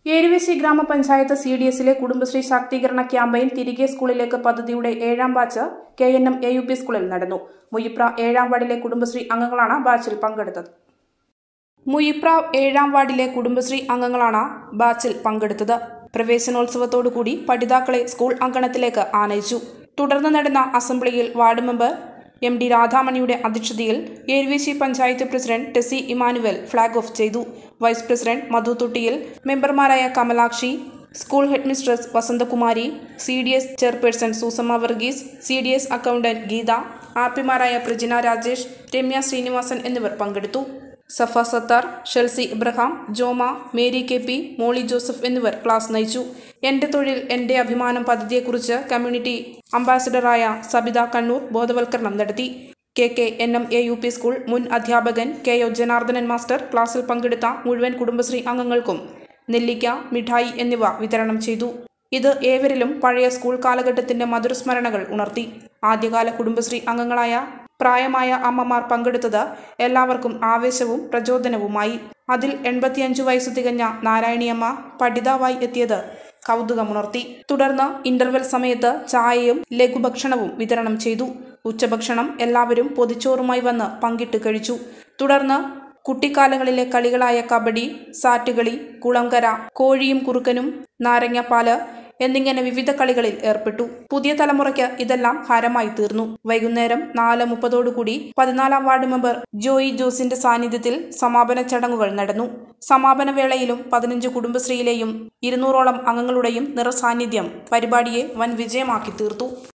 ഏരുവേശി ഗ്രാമപഞ്ചായത്ത് C D എസിലെ കുടുംബശ്രീ ശാക്തീകരണ ക്യാമ്പയിൻ തിരികെ സ്കൂളിലേക്ക് പദ്ധതിയുടെ ഏഴാം batch K N M A U P സ്കൂളിൽ നടന്നു മുയിപ്ര ഏഴാം വാർഡിലെ കുടുംബശ്രീ അംഗങ്ങളാണ് ബാച്ചിൽ പങ്കെടുത്തത് മുയിപ്ര ഏഴാം വാർഡിലെ കുടുംബശ്രീ അംഗങ്ങളാണ് ബാച്ചിൽ പങ്കെടുത്തത് പ്രവേശനോത്സവത്തോടുകൂടി പഠിതാക്കളെ സ്കൂൾ അങ്കണത്തിലേക്ക് ആനയിച്ചു തുടർന്ന് നടന്ന അസംബ്ലിയിൽ വാർഡ് മെമ്പർ എം ഡി രാധാമണിയുടെ അധ്യക്ഷതയിൽ Eruvessi panchayat president Tessy Emmanuel flag off ചെയ്തു വൈസ് പ്രസിഡന്റ് മധു തൊട്ടിയിൽ മെമ്പർമാരായ Kamalakshi school headmistress Vasanthakumari C D S chairperson Susamma Varghese C D S accountant Geetha R പിമാരായ പ്രജിന രാജേഷ് രമ്യ ശ്രീനിവാസൻ എന്നിവർ പങ്കെടുത്തു Safa Sathar Shelsy Ibrahim Joma Mary K P Molly Joseph എന്നിവർ ക്ലാസ് നയിച്ചു എൻ്റെ തൊഴിൽ എൻ്റെ അഭിമാനം പദ്ധതിയെക്കുറിച്ച് കമ്മ്യൂണിറ്റി അംബാസിഡറായ സബിത കണ്ണൂർ ബോധവൽക്കരണം നടത്തി K K N M A U P school മുൻ അധ്യാപകൻ കെ ഒ ജനാർദ്ദനൻ മാസ്റ്റർ ക്ലാസ്സിൽ പങ്കെടുത്ത മുഴുവൻ കുടുംബശ്രീ അംഗങ്ങൾക്കും നെല്ലിക്ക മിഠായി എന്നിവ വിതരണം ചെയ്തു ഇത് ഏവരിലും പഴയ സ്കൂൾ കാലഘട്ടത്തിന്റെ മധുരസ്മരണകൾ ഉണർത്തി ആദ്യകാല കുടുംബശ്രീ അംഗങ്ങളായ പ്രായമായ അമ്മമാർ പങ്കെടുത്തത് എല്ലാവർക്കും ആവേശവും പ്രചോദനവുമായി അതിൽ എൺപത്തിയഞ്ചു വയസ്സ് തികഞ്ഞ നാരായണിയമ്മ പഠിതാവായി എത്തിയത് കൗതുകമുണർത്തി തുടർന്ന് ഇന്റർവെൽ സമയത്ത് ചായയും ലഘുഭക്ഷണവും വിതരണം ചെയ്തു ഉച്ചഭക്ഷണം എല്ലാവരും പൊതിച്ചോറുമായി വന്ന് പങ്കിട്ട് കഴിച്ചു തുടർന്ന് കുട്ടിക്കാലങ്ങളിലെ കളികളായ കബഡി സാറ്റുകളി കുളംകര കോഴിയും കുറുക്കനും നാരങ്ങാപ്പാല് എന്നിങ്ങനെ വിവിധ കളികളിൽ ഏർപ്പെട്ടു പുതിയ തലമുറയ്ക്ക് ഇതെല്ലാം ഹരമായി തീർന്നു വൈകുന്നേരം നാല് മുപ്പതോടുകൂടി പതിനാലാം വാർഡ് മെമ്പർ ജോയി ജോസിന്റെ സാന്നിധ്യത്തിൽ സമാപന ചടങ്ങുകൾ നടന്നു സമാപന വേളയിലും പതിനഞ്ച് കുടുംബശ്രീയിലെയും ഇരുന്നൂറോളം അംഗങ്ങളുടെയും നിറസാന്നിധ്യം പരിപാടിയെ വൻ വിജയമാക്കി തീർത്തു